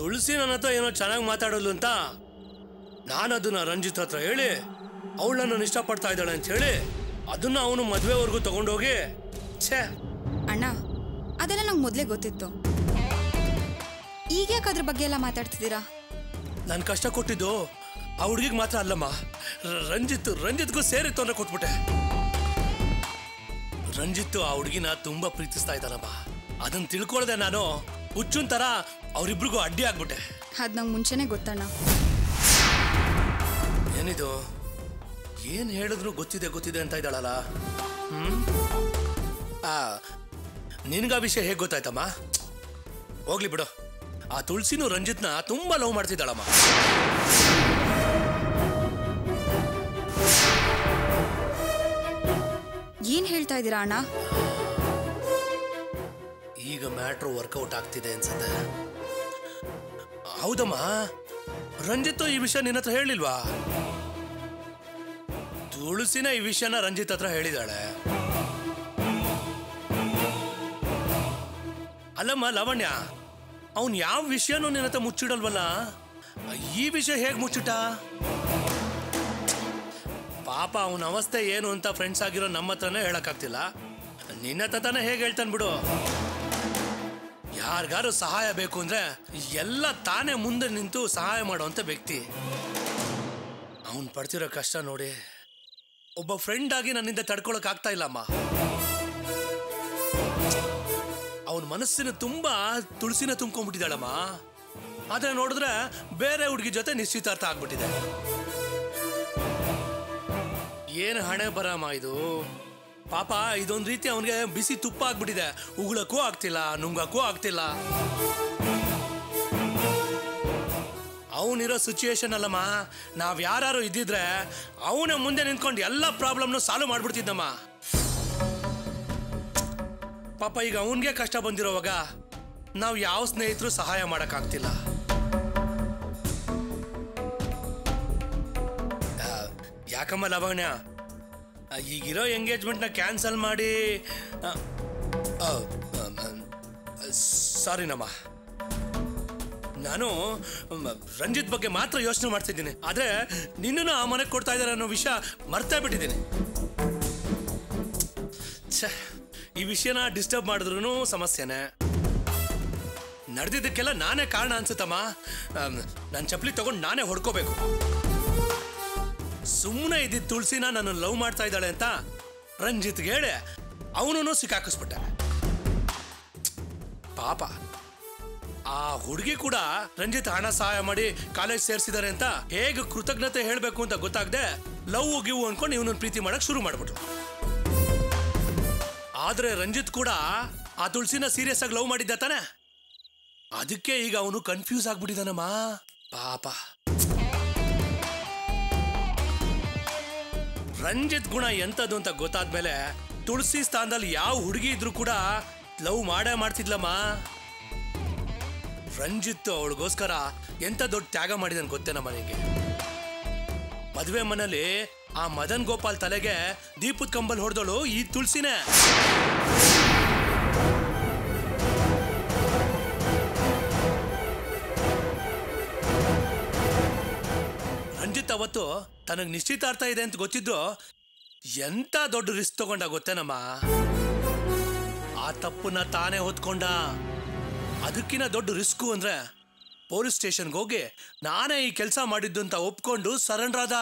ತುಳಸಿ ನನ್ನ ಹತ್ರ ಏನೋ ಚೆನ್ನಾಗಿ ಮಾತಾಡೋದು ಅಂತ ನಾನು ಅದನ್ನ ರಂಜಿತ್ ಹತ್ರ ಹೇಳಿ ಅವಳು ನನ್ನನ್ನು ಇಷ್ಟಪಡ್ತಾ ಇದ್ದಾಳೆ ಅಂತ ಹೇಳಿ ಅದನ್ನ ಅವನು ಮದುವೆವರೆಗೂ ತಗೊಂಡೋಗಿ ಛೇ ಅಣ್ಣ ಅದೆಲ್ಲ ನಂಗೆ ಮೊದಲೇ ಗೊತ್ತಿತ್ತು ಈಗ್ಯಾಕೆ ಅದ್ರ ಬಗ್ಗೆ ಎಲ್ಲ ಮಾತಾಡ್ತಿದ್ದೀರಾ ನಾನು ಕಷ್ಟ ಕೊಟ್ಟಿದ್ದು ಆ ಹುಡುಗಿಗೆ ಮಾತ್ರ ಅಲ್ಲಮ್ಮ ರ- ರಂಜಿತ್ ರಂಜಿತ್ಗೂ ಸೇರಿ ತೊಂದರೆ ಕೊಟ್ಬಿಟ್ಟೆ ರಂಜಿತ್ ಆ ಹುಡುಗಿನ ತುಂಬಾ ಪ್ರೀತಿಸ್ತಾ ಇದ್ದಾನಮ್ಮ ಅದನ್ನ ತಿಳ್ಕೊಳ್ದೆ ನಾನು ಹುಚ್ಚುನ್ ತರ ಅವರಿಬ್ರಿಗೂ ಅಡ್ಡಿ ಆಗ್ಬಿಟ್ಟೆ ಅದು ನಂಗೆ ಮುಂಚೆನೇ ಗೊತ್ತಣ್ಣ ಏನಿದು ಏನ್ ಹೇಳಿದ್ರು ಗೊತ್ತಿದೆ ಗೊತ್ತಿದೆ ಅಂತ ಇದ್ದಾಳಲ್ಲ ಹ್ಮ್ ಆ ನಿನ್ಗ ವಿಷಯ ಹೇಗೆ ಗೊತ್ತಾಯ್ತಮ್ಮ ಹೋಗ್ಲಿ ಬಿಡು ಆ ತುಳಸಿನೂ ರಂಜಿತ್ನ ತುಂಬಾ ಲವ್ ಮಾಡ್ತಿದ್ದಾಳಮ್ಮ ಏನು ಹೇಳ್ತಾ ಇದ್ದೀರಾ ಅಣ್ಣ ಈಗ ಮ್ಯಾಟ್ರು ವರ್ಕೌಟ್ ಆಗ್ತಿದೆ ಅನ್ಸುತ್ತೆ ಹೌದಮ್ಮ ರಂಜಿತ್ ಈ ವಿಷಯ ನಿನ್ನ ಹತ್ರ ಹೇಳಿಲ್ವಾ ತುಳಸಿನ ಈ ವಿಷಯನ ರಂಜಿತ್ ಹತ್ರ ಹೇಳಿದಾಳೆ ಅಲ್ಲಮ್ಮ ಲಾವಣ್ಯ ಅವನ್ ಯಾವ ವಿಷಯನೂ ನಿನ್ನ ಹತ್ರ ಮುಚ್ಚಿಡಲ್ವಲ್ಲ ಈ ವಿಷಯ ಹೇಗೆ ಮುಚ್ಚಿಟ ಪಾಪ ಅವನ ಅವಸ್ಥೆ ಏನು ಅಂತ ಫ್ರೆಂಡ್ಸ್ ಆಗಿರೋ ನಮ್ಮ ಹತ್ರನೇ ಹೇಳಕ್ಕಾಗ್ತಿಲ್ಲ ನಿನ್ನ ಹತ್ರ ತಾನೇ ಹೇಗೆ ಹೇಳ್ತಾನೆ ಬಿಡು ಯಾರಿಗಾರು ಸಹಾಯ ಬೇಕು ಅಂದ್ರೆ ಎಲ್ಲ ತಾನೇ ಮುಂದೆ ನಿಂತು ಸಹಾಯ ಮಾಡುವಂತ ವ್ಯಕ್ತಿ ಅವನ್ ಪಡ್ತಿರೋ ಕಷ್ಟ ನೋಡಿ ಒಬ್ಬ ಫ್ರೆಂಡ್ ಆಗಿ ನನ್ನಿಂದ ತಡ್ಕೊಳಕ್ ಆಗ್ತಾ ಇಲ್ಲಮ್ಮ ಅವನ ಮನಸ್ಸಿನ ತುಂಬಾ ತುಳಸಿನ ತುಂಬ್ಕೊಂಡ್ಬಿಟ್ಟಿದ್ದಾಳಮ್ಮ ಆದ್ರೆ ನೋಡಿದ್ರೆ ಬೇರೆ ಹುಡುಗಿ ಜೊತೆ ನಿಶ್ಚಿತಾರ್ಥ ಆಗ್ಬಿಟ್ಟಿದೆ ಏನು ಹಣೆ ಬರಮ್ಮ ಇದು ಪಾಪ ಇದೊಂದು ರೀತಿ ಅವನಿಗೆ ಬಿಸಿ ತುಪ್ಪ ಆಗ್ಬಿಟ್ಟಿದೆ ಉಗುಳಕ್ಕೂ ಆಗ್ತಿಲ್ಲ ನುಂಗಕ್ಕೂ ಆಗ್ತಿಲ್ಲ ಅವನಿರೋ ಸಿಚುಯೇಷನ್ ಅಲ್ಲಮ್ಮ ನಾವ್ ಯಾರು ಇದ್ದಿದ್ರೆ ಅವನ ಮುಂದೆ ನಿಂತ್ಕೊಂಡು ಎಲ್ಲ ಪ್ರಾಬ್ಲಮ್ನು ಸಾಲ್ವ್ ಮಾಡ್ಬಿಡ್ತಿದ್ದಮ್ಮ ಪಾಪ ಈಗ ಅವನಿಗೆ ಕಷ್ಟ ಬಂದಿರೋವಾಗ ನಾವು ಯಾವ ಸ್ನೇಹಿತರು ಸಹಾಯ ಮಾಡೋಕ್ಕಾಗ್ತಿಲ್ಲ ಆ, ಯಾಕಮ್ಮ ಲವಣ್ಯ ಆ, ಈಗಿರೋ ಎಂಗೇಜ್ಮೆಂಟ್ನ ಕ್ಯಾನ್ಸಲ್ ಮಾಡಿ ಸಾರಿನಮ್ಮ ನಾನು ಮ್, ರಂಜಿತ್ ಬಗ್ಗೆ ಮಾತ್ರ ಯೋಚನೆ ಮಾಡ್ತಿದ್ದೀನಿ ಆದ್ರೆ ನಿನ್ನನ್ನು ಆ ಮನೆಗೆ ಕೊಡ್ತಾ ಇದ್ದಾರೆ ಅನ್ನೋ ವಿಷಯ ಮರ್ತೇ ಬಿಟ್ಟಿದ್ದೀನಿ ಛೆ, ಈ ವಿಷಯನ ಡಿಸ್ಟರ್ಬ್ ಮಾಡಿದ್ರು ಸಮಸ್ಯೆನೆ ನಡೆದಿದ್ದಕ್ಕೆಲ್ಲ ನಾನೇ ಕಾರಣ ಅನ್ಸುತ್ತಮ್ಮ ನನ್ನ ಚಪ್ಪಲಿ ತಗೊಂಡು ನಾನೇ ಹೊಡ್ಕೋಬೇಕು ಸುಮ್ಮನೆ ಇದ್ದಿದ್ದ ತುಳಸಿನ ನನ್ನ ಲವ್ ಮಾಡ್ತಾ ಇದ್ದಾಳೆ ಅಂತ ರಂಜಿತ್ಗೆ ಹೇಳಿ ಅವನೂ ಸಿಕ್ಕಾಕಿಸ್ಬಿಟ್ಟ ಪಾಪ ಆ ಹುಡುಗಿ ಕೂಡ ರಂಜಿತ್ ಹಣ ಸಹಾಯ ಮಾಡಿ ಕಾಲೇಜ್ ಸೇರಿಸಿದ್ದಾರೆ ಅಂತ ಹೇಗೆ ಕೃತಜ್ಞತೆ ಹೇಳಬೇಕು ಅಂತ ಗೊತ್ತಾಗದೆ ಲವ್ ಗಿವ್ ಅನ್ಕೊಂಡು ಇವನನ್ನ ಪ್ರೀತಿ ಮಾಡಕ್ ಶುರು ಮಾಡ್ಬಿಟ್ರು ಆದ್ರೆ ರಂಜಿತ್ ಕೂಡ ಆ ತುಳಸಿನ ಸೀರಿಯಸ್ ಆಗಿ ಲವ್ ಮಾಡಿದ್ದ ತಾನೆ ಅದಕ್ಕೆ ಈಗ ಅವನು ಕನ್ಫ್ಯೂಸ್ ಆಗ್ಬಿಟ್ಟಿದಾನಮ್ಮ ಪಾಪ ರಂಜಿತ್ ಗುಣ ಎಂತದ್ದು ಅಂತ ಗೊತ್ತಾದ್ಮೇಲೆ ತುಳಸಿ ಸ್ಥಾನದಲ್ಲಿ ಯಾವ ಹುಡುಗಿ ಇದ್ರು ಕೂಡ ಲವ್ ಮಾಡೇ ಮಾಡ್ತಿದ್ಲಮ್ಮ ರಂಜಿತ್ ಅವಳಿಗೋಸ್ಕರ ಎಂತ ದೊಡ್ಡ ತ್ಯಾಗ ಮಾಡಿದನ್ ಗೊತ್ತೇನ ಮನೆಗೆ ಮದುವೆ ಮನೇಲಿ ಆ ಮದನ್ ಗೋಪಾಲ್ ತಲೆಗೆ ದೀಪದ ಕಂಬಲ್ ಹೊಡೆದಳು ಈ ತುಳಸಿನೇ ರಂಜಿತ್ ಅವತ್ತು ತನಗ್ ನಿಶ್ಚಿತಾರ್ಥ ಇದೆ ಅಂತ ಗೊತ್ತಿದ್ರು ಎಂತ ದೊಡ್ಡ ರಿಸ್ಕ್ ತಗೊಂಡ ಗೊತ್ತೇನಮ್ಮ ಆ ತಪ್ಪನ್ನ ತಾನೇ ಹೊತ್ಕೊಂಡ ಅದಕ್ಕಿಂತ ದೊಡ್ಡ ರಿಸ್ಕು ಅಂದ್ರೆ ಪೊಲೀಸ್ ಸ್ಟೇಷನ್ಗೆ ಹೋಗಿ ನಾನೇ ಈ ಕೆಲಸ ಮಾಡಿದ್ದು ಅಂತ ಒಪ್ಕೊಂಡು ಸರೆಂಡರ್ ಆದ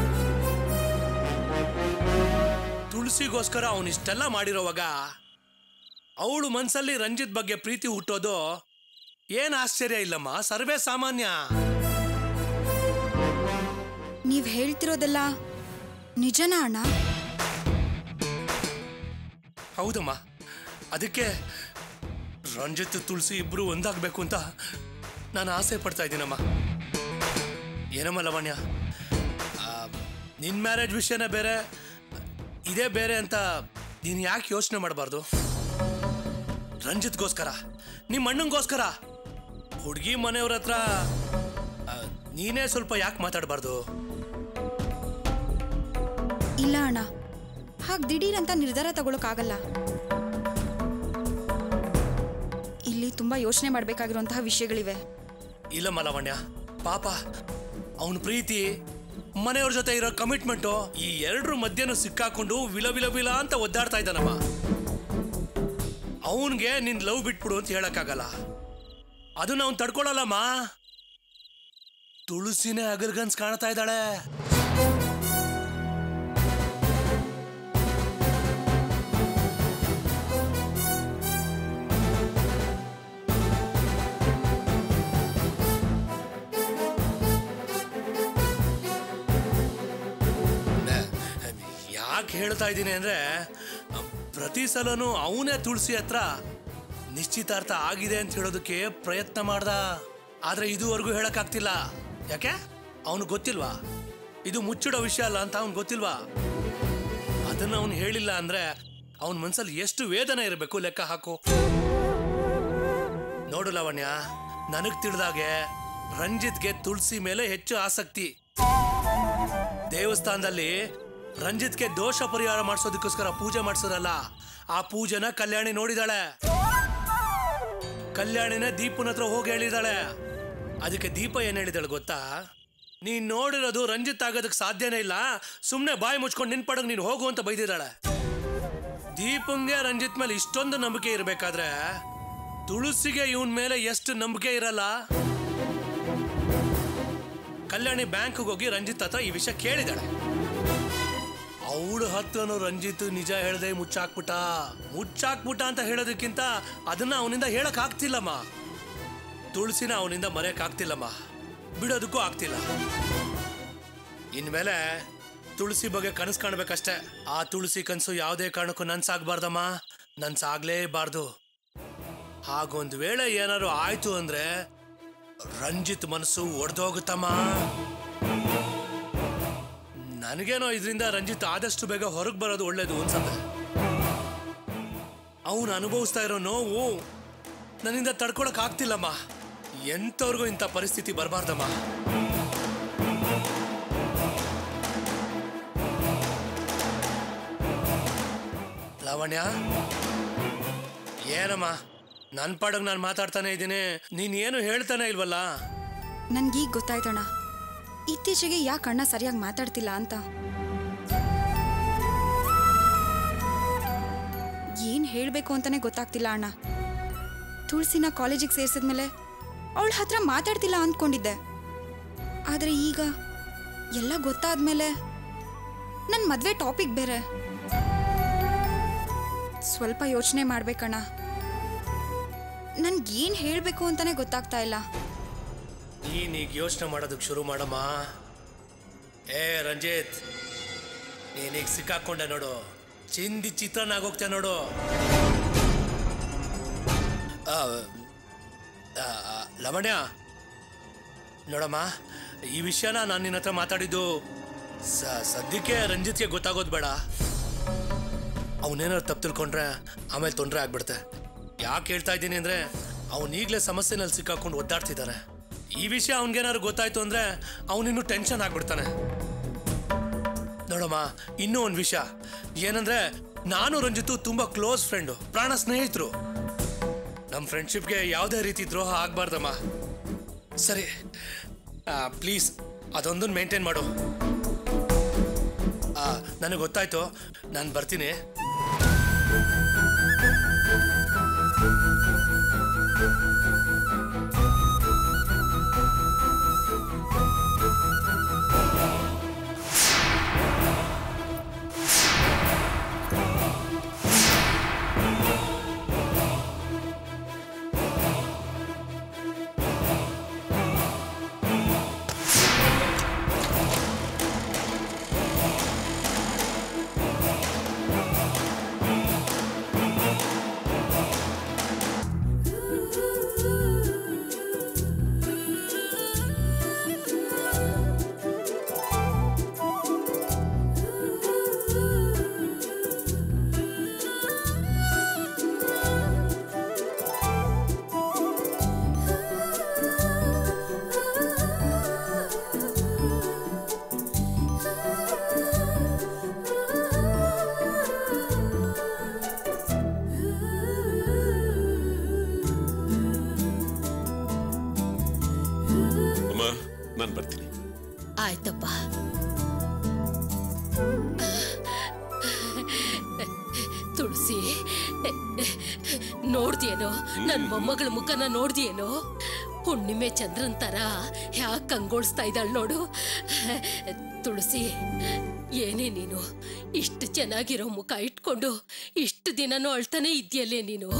ತುಳಸಿಗೋಸ್ಕರ ಅವನು ಇಷ್ಟೆಲ್ಲ ಮಾಡಿರೋವಾಗ ಅವಳು ಮನ್ಸಲ್ಲಿ ರಂಜಿತ್ ಬಗ್ಗೆ ಪ್ರೀತಿ ಹುಟ್ಟೋದು ಏನ್ ಆಶ್ಚರ್ಯ ಇಲ್ಲಮ್ಮ ಸರ್ವೇ ಸಾಮಾನ್ಯ ನೀವು ಹೇಳ್ತಿರೋದೆಲ್ಲ ನಿಜನಾ ಅಣ್ಣ ಹೌದಮ್ಮ ಅದಕ್ಕೆ ರಂಜಿತ್ ತುಳಸಿ ಇಬ್ರು ಒಂದಾಗಬೇಕು ಅಂತ ನಾನು ಆಸೆ ಪಡ್ತಾ ಇದ್ದೀನಮ್ಮ ಏನಮ್ಮ ಲವಣ್ಯ ಆ, ನಿನ್ ಮ್ಯಾರೇಜ್ ವಿಷಯನೇ ಬೇರೆ ಇದೇ ಬೇರೆ ಅಂತ ನೀನು ಯಾಕೆ ಯೋಚನೆ ಮಾಡಬಾರ್ದು ರಂಜಿತ್ಗೋಸ್ಕರ ನಿಮ್ಮ ಅಣ್ಣಂಗೋಸ್ಕರ ಹುಡುಗಿ ಮನೆಯವ್ರ ಹತ್ರ ಆ, ನೀನೇ ಸ್ವಲ್ಪ ಯಾಕೆ ಮಾತಾಡಬಾರ್ದು ಇಲ್ಲ ಅಣ್ಣ ಹಾಗೆ ದಿಢೀರ್ ಅಂತ ನಿರ್ಧಾರ ತಗೊಳಕ್ಕಾಗಲ್ಲ ಇಲ್ಲಿ ತುಂಬ ಯೋಚನೆ ಮಾಡಬೇಕಾಗಿರುವಂತಹ ವಿಷಯಗಳಿವೆ ಇಲ್ಲಮ್ಮ ಲಾವಣ್ಯ ಪಾಪ ಅವನ ಪ್ರೀತಿ ಮನೆಯವ್ರ ಜೊತೆ ಇರೋ ಕಮಿಟ್ಮೆಂಟು ಈ ಎರಡರ ಮಧ್ಯನೂ ಸಿಕ್ಕಾಕೊಂಡು ವಿಲ ವಿಲ ವಿಲ ಅಂತ ಒದ್ದಾಡ್ತಾ ಇದ್ದಾನಮ್ಮ ಅವನ್ಗೆ ನಿನ್ ಲವ್ ಬಿಟ್ಬಿಡು ಅಂತ ಹೇಳಕ್ಕಾಗಲ್ಲ ಅದನ್ನ ಅವ್ನು ತಡ್ಕೊಳಲ್ಲಮ್ಮ ತುಳಸಿನೇ ಅಗಲ್ಗನ್ಸ್ ಕಾಣ್ತಾ ಇದ್ದಾಳೆ ಯಾಕೆ ಹೇಳ್ತಾ ಇದ್ದೀನಿ ಅಂದ್ರೆ ಪ್ರತಿ ಸಲನೂ ಅವನೇ ತುಳಸಿ ಹತ್ರ ನಿಶ್ಚಿತಾರ್ಥ ಆಗಿದೆ ಅಂತ ಹೇಳೋದಕ್ಕೆ ಪ್ರಯತ್ನ ಮಾಡ್ದ ಆದ್ರೆ ಇದುವರೆಗೂ ಹೇಳಕ್ಕಾಗ್ತಿಲ್ಲ ಯಾಕೆ ಅವನು ಗೊತ್ತಿಲ್ವಾ ಇದು ಮುಚ್ಚಿಡೋ ವಿಷಯ ಅಲ್ಲ ಅಂತ ಅವ್ನು ಗೊತ್ತಿಲ್ವಾ ಅದನ್ನ ಅವನು ಹೇಳಿಲ್ಲ ಅಂದ್ರೆ ಅವನ ಮನ್ಸಲ್ಲಿ ಎಷ್ಟು ವೇದನೆ ಇರಬೇಕು ಲೆಕ್ಕ ಹಾಕು ನೋಡು ಲಾವಣ್ಯ ನನಗ್ ತಿಳಿದಾಗೆ ರಂಜಿತ್ಗೆ ತುಳಸಿ ಮೇಲೆ ಹೆಚ್ಚು ಆಸಕ್ತಿ ದೇವಸ್ಥಾನದಲ್ಲಿ ರಂಜಿತ್ಗೆ ದೋಷ ಪರಿಹಾರ ಮಾಡಿಸೋದಕ್ಕೋಸ್ಕರ ಪೂಜೆ ಮಾಡಿಸೋದಲ್ಲ ಆ ಪೂಜೆನ ಕಲ್ಯಾಣಿ ನೋಡಿದಾಳೆ ಕಲ್ಯಾಣಿನ ದೀಪನ ಹತ್ರ ಹೋಗಿ ಹೇಳಿದಾಳೆ ಅದಕ್ಕೆ ದೀಪ ಏನ್ ಹೇಳಿದಾಳೆ ಗೊತ್ತಾ ನೀನ್ ನೋಡಿರೋದು ರಂಜಿತ್ ಆಗೋದಕ್ಕೆ ಸಾಧ್ಯನೇ ಇಲ್ಲ ಸುಮ್ನೆ ಬಾಯಿ ಮುಚ್ಕೊಂಡು ನಿನ್ ಪಡಗ್ ನೀನ್ ಹೋಗು ಅಂತ ಬೈದಿದ್ದಾಳೆ ದೀಪಂಗೆ ರಂಜಿತ್ ಮೇಲೆ ಇಷ್ಟೊಂದು ನಂಬಿಕೆ ಇರಬೇಕಾದ್ರೆ ತುಳಸಿಗೆ ಇವನ್ ಮೇಲೆ ಎಷ್ಟು ನಂಬಿಕೆ ಇರಲ್ಲ ಕಲ್ಯಾಣಿ ಬ್ಯಾಂಕ್ಗೆ ಹೋಗಿ ರಂಜಿತ್ ಹತ್ರ ಈ ವಿಷಯ ಕೇಳಿದಾಳೆ ಅವಳು ಹತ್ರನು ರಂಜಿತ್ ನಿಜ ಹೇಳ್ದೆ ಮುಚ್ಚಾಕ್ಬಿಟ್ಟ ಮುಚ್ಚಾಕ್ಬಿಟ್ಟ ಅಂತ ಹೇಳೋದಕ್ಕಿಂತ ಅದನ್ನ ಅವನಿಂದ ಹೇಳಕ್ ಆಗ್ತಿಲ್ಲಮ್ಮ ತುಳಸಿನ ಅವನಿಂದ ಮರೆಯಕ್ ಆಗ್ತಿಲ್ಲಮ್ಮ ಬಿಡೋದಕ್ಕೂ ಆಗ್ತಿಲ್ಲ ಇನ್ಮೇಲೆ ತುಳಸಿ ಬಗ್ಗೆ ಕನಸು ಕಾಣ್ಬೇಕಷ್ಟೇ ಆ ತುಳಸಿ ಕನಸು ಯಾವುದೇ ಕಾರಣಕ್ಕೂ ನನ್ಸಾಗ್ಬಾರ್ದಮ್ಮ ನನ್ಸಾಗ್ಲೇಬಾರ್ದು ಹಾಗೊಂದು ವೇಳೆ ಏನಾದ್ರು ಆಯ್ತು ಅಂದ್ರೆ ರಂಜಿತ್ ಮನಸ್ಸು ಒಡೆದೋಗುತ್ತಮ್ಮ ನನಗೇನೋ ಇದರಿಂದ ರಂಜಿತ್ ಆದಷ್ಟು ಬೇಗ ಹೊರಗೆ ಬರೋದು ಒಳ್ಳೇದು ಅನ್ಸತ್ತೆ ಅವನು ಅನುಭವಿಸ್ತಾ ಇರೋ ನೋವು ನನ್ನಿಂದ ತಡ್ಕೊಳಕ್ ಆಗ್ತಿಲ್ಲಮ್ಮ ಎಂಥವ್ರಿಗೂ ಇಂಥ ಪರಿಸ್ಥಿತಿ ಬರಬಾರ್ದಮ್ಮ ಲಾವಣ್ಯ ಏನಮ್ಮ ನನ್ನ ಪಾಡಗ್ ನಾನು ಮಾತಾಡ್ತಾನೆ ಇದ್ದೀನಿ ನೀನ್ ಏನು ಹೇಳ್ತಾನೆ ಇಲ್ವಲ್ಲ ನನ್ಗೀಗ ಗೊತ್ತಾಯ್ತಣ್ಣ ಇತ್ತೀಚೆಗೆ ಯಾಕೆ ಅಣ್ಣ ಸರಿಯಾಗಿ ಮಾತಾಡ್ತಿಲ್ಲ ಅಂತ ಏನ್ ಹೇಳ್ಬೇಕು ಅಂತಾನೆ ಗೊತ್ತಾಗ್ತಿಲ್ಲ ಅಣ್ಣ ತುಳಸಿನ ಕಾಲೇಜಿಗೆ ಸೇರ್ಸಿದ್ಮೇಲೆ ಅವಳ ಹತ್ರ ಮಾತಾಡ್ತಿಲ್ಲ ಅಂದ್ಕೊಂಡಿದ್ದೆ ಆದ್ರೆ ಈಗ ಎಲ್ಲ ಗೊತ್ತಾದ್ಮೇಲೆ ನನ್ನ ಮದ್ವೆ ಟಾಪಿಕ್ ಬೇರೆ ಸ್ವಲ್ಪ ಯೋಚನೆ ಮಾಡ್ಬೇಕಣ್ಣ ನನ್ಗೇನ್ ಹೇಳ್ಬೇಕು ಅಂತಾನೆ ಗೊತ್ತಾಗ್ತಾ ಇಲ್ಲ ನೀನೀಗ ಯೋಚನೆ ಮಾಡೋದಕ್ಕೆ ಶುರು ಮಾಡಮ್ಮ ಏ ರಂಜಿತ್ ನೀನೀಗ ಸಿಕ್ಕಾಕೊಂಡೆ ನೋಡು ಚಿಂದಿ ಚಿತ್ರನ ಆಗೋಗ್ತೆ ನೋಡು ಆ, ಆ, ಆ, ಲವಣ್ಯ ನೋಡಮ್ಮ ಈ ವಿಷಯನ ನಾನು ನಿನ್ನ ಹತ್ರ ಮಾತಾಡಿದ್ದು ಸ- ಸದ್ಯಕ್ಕೆ ರಂಜಿತ್ಗೆ ಗೊತ್ತಾಗೋದು ಬೇಡ ಅವನೇನಾದ್ರು ತಪ್ಪು ತಿಳ್ಕೊಂಡ್ರೆ ಆಮೇಲೆ ತೊಂದರೆ ಆಗ್ಬಿಡುತ್ತೆ ಯಾಕೆ ಹೇಳ್ತಾ ಇದ್ದೀನಿ ಅಂದ್ರೆ ಅವನು ಈಗಲೇ ಸಮಸ್ಯೆನಲ್ಲಿ ಸಿಕ್ಕಾಕೊಂಡು ಒದ್ದಾಡ್ತಿದ್ದಾನೆ ಈ ವಿಷಯ ಅವನಿಗೇನಾದ್ರು ಗೊತ್ತಾಯ್ತು ಅಂದ್ರೆ ಅವನಿನ್ನೂ ಟೆನ್ಷನ್ ಆಗ್ಬಿಡ್ತಾನೆ ನೋಡಮ್ಮ ಇನ್ನೂ ಒಂದು ವಿಷಯ ಏನಂದ್ರೆ ನಾನು ರಂಜಿತು ತುಂಬಾ ಕ್ಲೋಸ್ ಫ್ರೆಂಡು ಪ್ರಾಣ ಸ್ನೇಹಿತರು ನಮ್ಮ ಫ್ರೆಂಡ್ಶಿಪ್ಗೆ ಯಾವುದೇ ರೀತಿ ದ್ರೋಹ ಆಗ್ಬಾರ್ದಮ್ಮ ಸರಿ ಪ್ಲೀಸ್ ಅದೊಂದನ್ನು ಮೇಂಟೈನ್ ಮಾಡು ನನಗೆ ಗೊತ್ತಾಯ್ತು ನಾನು ಬರ್ತೀನಿ ನಾನು ಬರ್ತೀನಿ ಆಯ್ತಪ್ಪ ತುಳಸಿ ನೋಡ್ದಿಯೇನೋ ನನ್ ಮೊಮ್ಮಗಳ ಮುಖನ ನೋಡ್ದಿಯೇನೋ ಹುಣ್ಣಿಮೆ ಚಂದ್ರನ್ ತರ ಹ್ಯಾಕ್ ಕಂಗೊಳಿಸ್ತಾ ಇದ್ದಾಳ್ ನೋಡು ತುಳಸಿ ಏನೇ ನೀನು ಇಷ್ಟು ಚೆನ್ನಾಗಿರೋ ಮುಖ ಇಟ್ಕೊಂಡು ಇಷ್ಟು ದಿನನೂ ಅಳ್ತಾನೆ ಇದ್ಯಲ್ಲೇ ನೀನು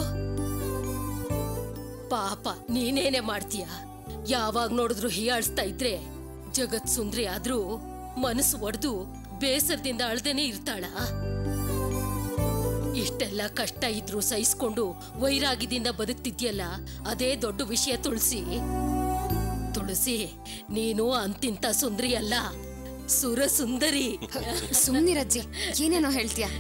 ಪಾಪ ನೀನೇನೆ ಮಾಡ್ತೀಯ ಯಾವಾಗ ನೋಡಿದ್ರು ಹೀಯಾಳಿಸ್ತಾ ಇದ್ರೆ ಜಗತ್ ಸುಂದ್ರಿ ಆದ್ರೂ ಮನಸ್ಸು ಒಡೆದು ಬೇಸರದಿಂದ ಅಳ್ದೇನೆ ಇರ್ತಾಳ ಇಷ್ಟೆಲ್ಲ ಕಷ್ಟ ಇದ್ರು ಸಹಿಸ್ಕೊಂಡು ವೈರಾಗ್ಯದಿಂದ ಬದುಕ್ತಿದ್ಯಲ್ಲ ಅದೇ ದೊಡ್ಡ ವಿಷಯ ತುಳಸಿ ತುಳಸಿ ನೀನು ಅಂತಿಂತ ಸುಂದರಿ ಅಲ್ಲ ಸುರ ಸುಂದರಿ ಸುಮ್ನಿರಜ್ಜಿ ಏನೇನೋ ಹೇಳ್ತೀಯ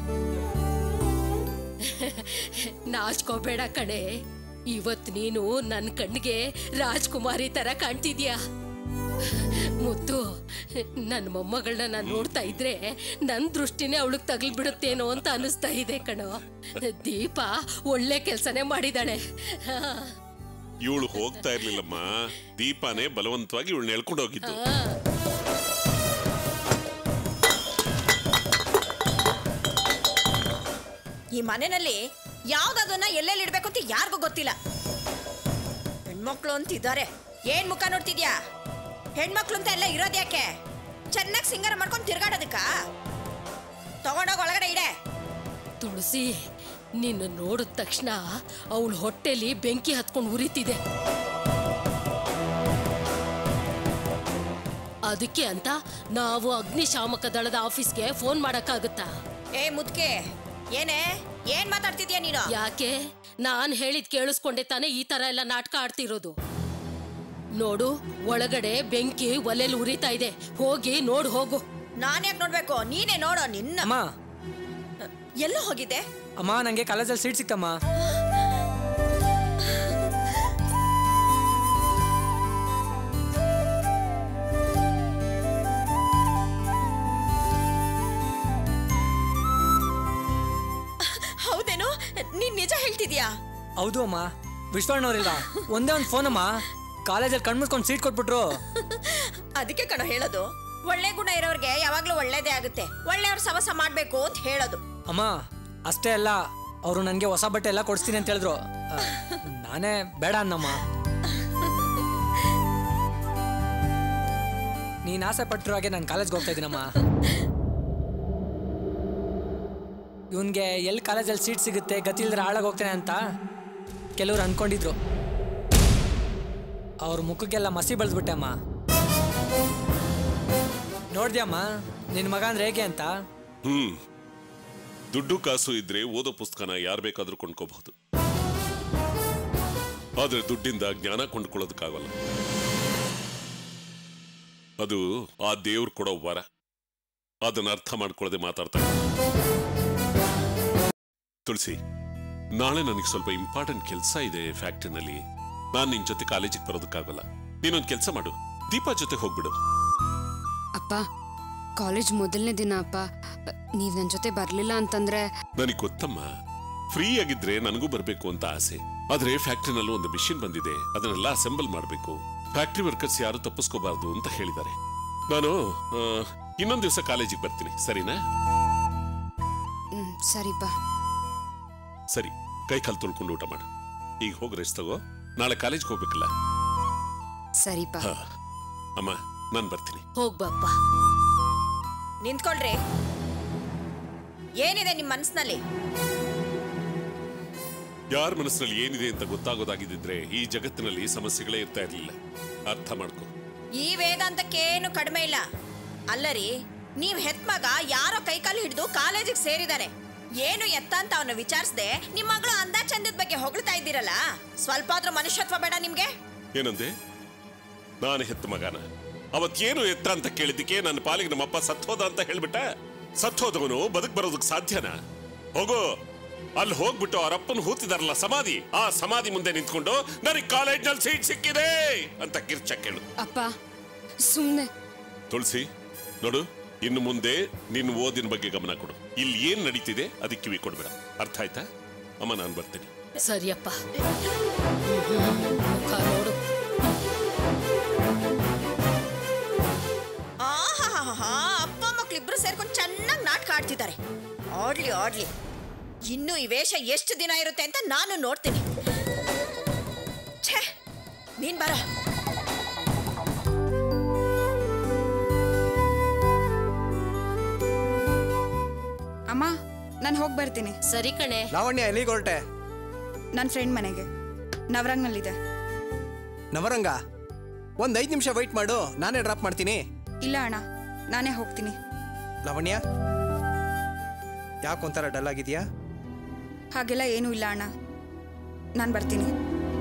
ನಾಚ್ಕೋಬೇಡ ಕಣೆ ಇವತ್ ನೀನು ನನ್ ಕಣ್ಣಿಗೆ ರಾಜ್ಕುಮಾರಿ ತರ ಕಾಣ್ತಿದ್ಯಾ ಮುತ್ತು ನನ್ನ ಮೊಮ್ಮಗಳನ್ನ ನಾನು ನೋಡ್ತಾ ಇದ್ರೆ ನನ್ ದೃಷ್ಟಿನೇ ಅವಳಿಗೆ ತಗಲ್ಬಿಡುತ್ತೇನೋ ಅಂತ ಅನಿಸ್ತಾ ಇದೆ ಕಣೋ ದೀಪ ಒಳ್ಳೆ ಕೆಲ್ಸನೇ ಮಾಡಿದಾಳೆ ಹಾ. ಇವಳು ಹೋಗ್ತಾ ಇರ್ಲಿಲ್ಲಮ್ಮ ದೀಪಾನೇ ಬಲವಂತವಾಗಿ ಇವಳನ್ನ ಎಳ್ಕೊಂಡು ಹೋಗಿದ್ದು ಈ ಮನೆಯಲ್ಲಿ ಯಾವ್ದದನ್ನ ಎಲ್ಲೆಲ್ಲಿ ಇಡ್ಬೇಕು ಅಂತ ಯಾರಿಗೂ ಗೊತ್ತಿಲ್ಲ ಹೆಣ್ಮಕ್ಳು ಅಂತಿದ್ದಾರೆ ಏನ್ ಮುಖ ನೋಡ್ತಿದ್ಯಾ ಹೆಣ್ಮಕ್ಳು ಅಂತ ಎಲ್ಲ ಇರೋದ್ ಯಾಕೆ ಚೆನ್ನಾಗಿ ಸಿಂಗಾರ ಮಾಡ್ಕೊಂಡು ತಿರ್ಗಾಡೋದಕ್ಕ ತಗೊಂಡೋಗ ಒಳಗಡೆ ಇಡೆ ತುಳಸಿ ನಿನ್ನ ನೋಡಿದ ತಕ್ಷಣ ಅವಳ ಹೊಟ್ಟೆಲಿ ಬೆಂಕಿ ಹತ್ಕೊಂಡು ಉರಿತಿದೆ ಅದಕ್ಕೆ ಅಂತ ನಾವು ಅಗ್ನಿಶಾಮಕ ದಳದ ಆಫೀಸ್ಗೆ ಫೋನ್ ಮಾಡಕ್ಕಾಗುತ್ತಾ ಏ ಮುದ್ಕೆ ಏನೇ ಏನ್ ಮಾತಾಡ್ತಿದ್ಯಾ ನೀನು ಯಾಕೆ ನಾನ್ ಹೇಳಿದ್ ಕೇಳಿಸ್ಕೊಂಡೆ ತಾನೇ ಈ ತರ ಎಲ್ಲ ನಾಟಕ ಆಡ್ತಿರೋದು ನೋಡು ಒಳಗಡೆ ಬೆಂಕಿ ಒಲೆಲ್ ಉರಿತಾ ಇದೆ ಹೋಗಿ ನೋಡ್ ಹೋಗು ನಾನ್ ಯಾಕೆ ನೋಡ್ಬೇಕು ನೀನೇ ನೋಡೋ ನಿನ್ನ ಅಮ್ಮ ಎಲ್ಲ ಹೋಗಿದ್ದೆ ಅಮ್ಮ ನಂಗೆ ಕಾಲೇಜಲ್ಲಿ ಸೀಟ್ ಸಿಕ್ತಮ್ಮ ಹೌದೇನು ನೀನ್ ನಿಜ ಹೇಳ್ತಿದ್ಯಾ ಹೌದು ಅಮ್ಮ ವಿಶ್ವಣ್ಣವ್ರಿಲ್ಲ ಒಂದೇ ಒಂದು ಫೋನ್ ಅಮ್ಮ ಕಾಲೇಜಲ್ಲಿ ಕಣ್ಮುಸ್ಕೊಂಡು ಸೀಟ್ ಕೊಟ್ಬಿಟ್ರು ಅದಕ್ಕೆ ಕಣ ಹೇಳೋದು ಒಳ್ಳೆ ಗುಣ ಇರೋರ್ಗೆ ಯಾವಾಗ್ಲೂ ಒಳ್ಳೇದೇ ಆಗುತ್ತೆ ಒಳ್ಳೆಯವ್ರ ಸವಸ ಮಾಡ್ಬೇಕು ಅಂತ ಹೇಳೋದು ಅಮ್ಮ ಅಷ್ಟೇ ಅಲ್ಲ ಅವರು ನನಗೆ ಹೊಸ ಬಟ್ಟೆ ಎಲ್ಲ ಕೊಡಿಸ್ತೀನಿ ಅಂತ ಹೇಳಿದ್ರು ಆ, ನಾನೇ ಬೇಡ ಅನ್ನಮ್ಮ ನೀನು ಆಸೆ ಪಟ್ಟಿರೋ ಹಾಗೆ ನಾನು ಕಾಲೇಜ್ಗೆ ಹೋಗ್ತಾ ಇದ್ದೀನಮ್ಮ ಇವನ್ಗೆ ಎಲ್ಲಿ ಕಾಲೇಜಲ್ಲಿ ಸೀಟ್ ಸಿಗುತ್ತೆ ಗತಿ ಇಲ್ದ್ರೆ ಹಾಳಾಗಿ ಹೋಗ್ತೇನೆ ಅಂತ ಕೆಲವ್ರು ಅಂದ್ಕೊಂಡಿದ್ರು ಅವ್ರ ಮುಖಕ್ಕೆಲ್ಲ ಮಸಿ ಬೆಳೆದ್ಬಿಟ್ಟೆ ಅಮ್ಮ ನೋಡ್ದ್ಯಮ್ಮ ನಿನ್ನ ಮಗ ಅಂದ್ರೆ ಹೇಗೆ ಅಂತ ಹ್ಮ್ ದುಡ್ಡು ಕಾಸು ಇದ್ರೆ ಓದೋ ಪುಸ್ತಕನ ಯಾರು ಬೇಕಾದ್ರೂ ಕೊಂಡ್ಕೋಬಹುದು ಆದ್ರೆ ದುಡ್ಡಿಂದ ಜ್ಞಾನ ಕೊಂಡ್ಕೊಳ್ಳೋದಕ್ಕಾಗಲ್ಲ ಅದು ಆ ದೇವ್ರು ಕೊಡೋ ವರ ಅದನ್ನ ಅರ್ಥ ಮಾಡ್ಕೊಳ್ಳದೆ ಮಾತಾಡ್ತಾರೆ ತುಳಸಿ ನಾಳೆ ನನಗೆ ಸ್ವಲ್ಪ ಇಂಪಾರ್ಟೆಂಟ್ ಕೆಲಸ ಇದೆ ಫ್ಯಾಕ್ಟ್ರಿನಲ್ಲಿ ನಾನು ನಿನ್ ಜೊತೆ ಕಾಲೇಜಿಗೆ ಬರೋದಕ್ಕಾಗಲ್ಲ ನೀನೊಂದು ಕೆಲಸ ಮಾಡು ದೀಪಾ ಜೊತೆ ಹೋಗ್ಬಿಡು ಅಪ್ಪ ಕಾಲೇಜ್ ಮೊದಲನೇ ದಿನ ಅಪ್ಪ ನೀವ್ ನನ್ ಜೊತೆ ಬರ್ಲಿಲ್ಲ ಅಂತಂದ್ರೆ ನನಗೆ ಗೊತ್ತಮ್ಮ ಫ್ರೀ ಆಗಿದ್ರೆ ನನಗೂ ಬರಬೇಕು ಅಂತ ಆಸೆ ಆದ್ರೆ ಫ್ಯಾಕ್ಟ್ರಿನಲ್ಲೂ ಒಂದು ಮಿಷಿನ್ ಬಂದಿದೆ ಅದನ್ನೆಲ್ಲ ಅಸೆಂಬಲ್ ಮಾಡಬೇಕು ಫ್ಯಾಕ್ಟ್ರಿ ವರ್ಕರ್ಸ್ ಯಾರು ತಪ್ಪಿಸ್ಕೋಬಾರ್ದು ಅಂತ ಹೇಳಿದ್ದಾರೆ ನಾನು ಆ, ಇನ್ನೊಂದ್ ದಿವಸ ಕಾಲೇಜಿಗೆ ಬರ್ತೀನಿ ಸರಿನಾ ಹ್ಮ್ ಸರಿಪ್ಪ ಸರಿ ಕೈ ಕಾಲು ತೊಳ್ಕೊಂಡು ಊಟ ಮಾಡು ಈಗ ಹೋಗಿ ರೆಸ್ಟ್ ತಗೋ ನಾಳೆ ಕಾಲೇಜ್ಗೆ ಹೋಗ್ಬೇಕಲ್ಲ ಸರಿಪ್ಪ ಹಾ. ಅಮ್ಮ ನಾನು ಬರ್ತೀನಿ ಹೋಗ್ಬಪ್ಪ ನಿಂತ್ಕೊಳ್ರಿ ಏನಿದೆ ನಿಮ್ ಮನ್ಸಿನಲ್ಲಿ ಯಾರ ಮನಸ್ಸಿನಲ್ಲಿ ಏನಿದೆ ಅಂತ ಗೊತ್ತಾಗೋದಾಗಿದ್ದಿದ್ರೆ ಈ ಜಗತ್ತಿನಲ್ಲಿ ಸಮಸ್ಯೆಗಳೇ ಇರ್ತಾ ಇರಲಿಲ್ಲ ಅರ್ಥ ಮಾಡ್ಕೊ ಈ ವೇದಾಂತಕ್ಕೇನು ಕಡಿಮೆ ಇಲ್ಲ ಅಲ್ಲರಿ ನೀವ್ ಹೆತ್ ಮಗ ಯಾರೋ ಕೈಕಾಲು ಹಿಡಿದು ಕಾಲೇಜಿಗೆ ಸೇರಿದಾನೆ ಏನು ಎತ್ತ ಅಂತ ಅವನ್ನ ವಿಚಾರಿಸದೆ ನಿಮ್ ಮಗಳು ಅಂದ ಚಂದದ ಬಗ್ಗೆ ಹೊಗಳ್ತಾ ಇದ್ದೀರಲ್ಲ ಸ್ವಲ್ಪ ಆದ್ರೂ ಮನುಷ್ಯತ್ವ ಬೇಡ ನಿಮ್ಗೆ ಏನಂದೆ ನಾನು ಹೆತ್ತ ಮಗನ ಅವತ್ತೇನು ಎತ್ತ ಅಂತ ಕೇಳಿದ್ದಕ್ಕೆ ನನ್ನ ಪಾಲಿಗೆ ನಮ್ಮಪ್ಪ ಸತ್ತೋದ ಅಂತ ಹೇಳ್ಬಿಟ್ಟ ಸತ್ತೋದವನು ಬದುಕ್ ಬರೋದಕ್ಕೆ ಸಾಧ್ಯನಾ ಹೋಗು ಅಲ್ಲಿ ಹೋಗ್ಬಿಟ್ಟು ಅವರಪ್ಪನ ಹೂತಿದಾರಲ್ಲ ಸಮಾಧಿ ಆ ಸಮಾಧಿ ಮುಂದೆ ನಿಂತ್ಕೊಂಡು ನನಗೆ ಕಾಲೇಜ್ನಲ್ಲಿ ಸೀಟ್ ಸಿಕ್ಕಿದೆ ಅಂತ ಕಿರ್ಚ ಕೇಳು ಅಪ್ಪ ಸುಮ್ನೆ ತುಳಸಿ ನೋಡು ಇನ್ನು ಮುಂದೆ ನಿನ್ನ ಓದಿನ ಬಗ್ಗೆ ಗಮನ ಕೊಡು ಇಲ್ಲಿ ಏನ್ ನಡೀತಿದೆ ಅದಕ್ಕೆ ಕಿವಿ ಕೊಡ್ಬೇಡ ಅರ್ಥ ಆಯ್ತಾ ಅಮ್ಮ ನಾನು ಬರ್ತೀನಿ ಸರಿಯಪ್ಪ ಮುಖ ನೋಡು ಸೇರ್ಕೊಂಡು ಚೆನ್ನಾಗಿ ನಾಟಕ ಆಡ್ತಿದ್ದಾರೆ ಆಡ್ಲಿ ಆಡ್ಲಿ ಇನ್ನು ಈ ವೇಷ ಎಷ್ಟು ದಿನ ಇರುತ್ತೆ ಅಂತ ನಾನು ನೋಡ್ತೀನಿ ಛೇ ನೀನ್ ಬರ ಅಮ್ಮ ನಾನು ಹೋಗಿ ಬರ್ತೀನಿ ಸರಿ ಕಣೆ ಲಾವಣ್ಯ ಎಲ್ಲಿಗೆ ಹೊರಟೆ ನನ್ನ ಫ್ರೆಂಡ್ ಮನೆಗೆ ನವರಂಗ್ನಲ್ಲಿದೆ ನವರಂಗ ಒಂದ್ ಐದ್ ನಿಮಿಷ ವೆಯ್ಟ್ ಮಾಡು ನಾನೇ ಡ್ರಾಪ್ ಮಾಡ್ತೀನಿ ಇಲ್ಲ ಅಣ್ಣ ನಾನೇ ಹೋಗ್ತೀನಿ ಲಾವಣ್ಯ ಯಾಕೊಂಥರ ಡಲ್ ಆಗಿದ್ಯಾ ಹಾಗೆಲ್ಲ ಏನೂ ಇಲ್ಲ ಅಣ್ಣ ನಾನು ಬರ್ತೀನಿ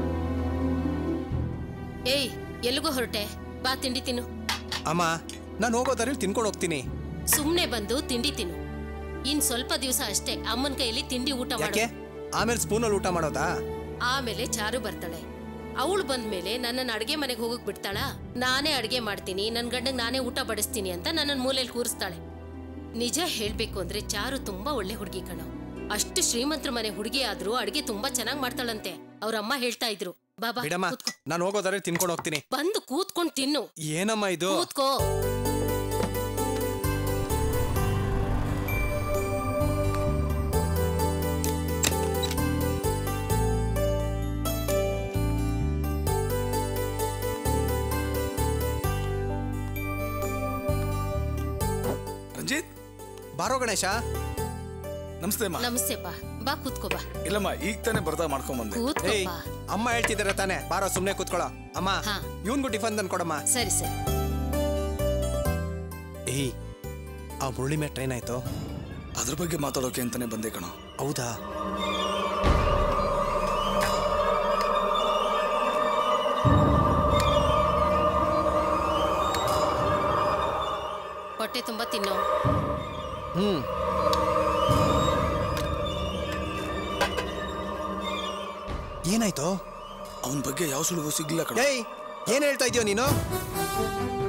ಏಯ್ ಎಲ್ಲಿಗೋ ಹೊರಟೆ ಬಾ ತಿಂಡಿ ತಿನ್ನು ಅಮ್ಮ ನಾನು ಹೋಗೋ ದಾರಿಲಿ ತಿನ್ಕೊಂಡು ಹೋಗ್ತೀನಿ ಸುಮ್ನೆ ಬಂದು ತಿಂಡಿ ತಿನ್ನು ಇನ್ ಸ್ವಲ್ಪ ದಿವಸ ಅಷ್ಟೇ ಅಮ್ಮನ ಕೈಯಲ್ಲಿ ತಿಂಡಿ ಊಟ ಮಾಡು ಯಾಕೆ ಆಮೇಲೆ ಸ್ಪೂನಲ್ಲಿ ಊಟ ಮಾಡೋದಾ ಆಮೇಲೆ ಚಾರು ಬರ್ತಾಳೆ ಅವಳು ಬಂದ್ಮೇಲೆ ನನ್ನನ್ನು ಅಡುಗೆ ಮನೆಗೆ ಹೋಗಕ್ ಬಿಡ್ತಾಳಾ ನಾನೇ ಅಡುಗೆ ಮಾಡ್ತೀನಿ ನನ್ನ ಗಂಡಂಗೆ ನಾನೇ ಊಟ ಬಡಿಸ್ತೀನಿ ಅಂತ ನನ್ನನ್ನು ಮೂಲೆಯಲ್ಲಿ ಕೂರಿಸ್ತಾಳೆ ನಿಜ ಹೇಳ್ಬೇಕು ಅಂದ್ರೆ ಚಾರು ತುಂಬಾ ಒಳ್ಳೆ ಹುಡುಗಿ ಕಣೋ ಅಷ್ಟು ಶ್ರೀಮಂತರ ಮನೆ ಹುಡುಗಿ ಆದ್ರೂ ಅಡುಗೆ ತುಂಬಾ ಚೆನ್ನಾಗಿ ಮಾಡ್ತಾಳಂತೆ ಅವ್ರ ಅಮ್ಮ ಹೇಳ್ತಾ ಇದ್ರು ಬಾಬಾ ಬಿಡಮ್ಮ ಕೂತ್ಕೋ ನಾನು ಹೋಗೋ ದಾರಿಲಿ ತಿನ್ಕೊಂಡು ಹೋಗ್ತೀನಿ ಬಂದು ಕೂತ್ಕೊಂಡು ತಿನ್ನು ಏನಮ್ಮ ಇದು ಕೂತ್ಕೋ ರಂಜಿತ್ ಬಾರೋ ಗಣೇಶ ನಮಸ್ತೆ ಅಮ್ಮ ನಮಸ್ತೆ ಬಾ ಬಾ ಕೂತ್ಕೋ ಬಾ ಇಲ್ಲಮ್ಮ ಈಗ ತಾನೇ ಬರ್ತಾ ಮಾಡ್ಕೊಂಡ್ ಬಂದೆ ಕೂತ್ಕೋ ಏಯ್ ಬಾ ಅಮ್ಮ ಹೇಳ್ತಿದಾರೆ ತಾನೆ ಬಾರೋ ಸುಮ್ಮನೆ ಕೂತ್ಕೊಳ್ಳೋ ಅಮ್ಮ ಹಾ. ಇವನ್ಗೂ ಟಿಫನ್ ತಂದು ಕೊಡಮ್ಮ ಸರಿ ಸರಿ ಏಯ್ ಆ ಮುರಳಿ ಮೇಲೆ ಟ್ರೈನ್ ಆಯ್ತು ಅದ್ರ ಬಗ್ಗೆ ಮಾತಾಡೋಕೆ ಅಂತಾನೆ ಬಂದೆ ಕಣೋ ಹೌದಾ ಹೊಟ್ಟೆ ತುಂಬಾ ತಿನ್ನು ಹ್ಮ್ ಏನಾಯ್ತು ಅವನ ಬಗ್ಗೆ ಯಾವ ಸುಳಿವು ಸಿಗ್ಲಿಲ್ಲ ಕಣೋ ಏಯ್ ಏನ್ ಹೇಳ್ತಾ ಇದೀಯ ನೀನು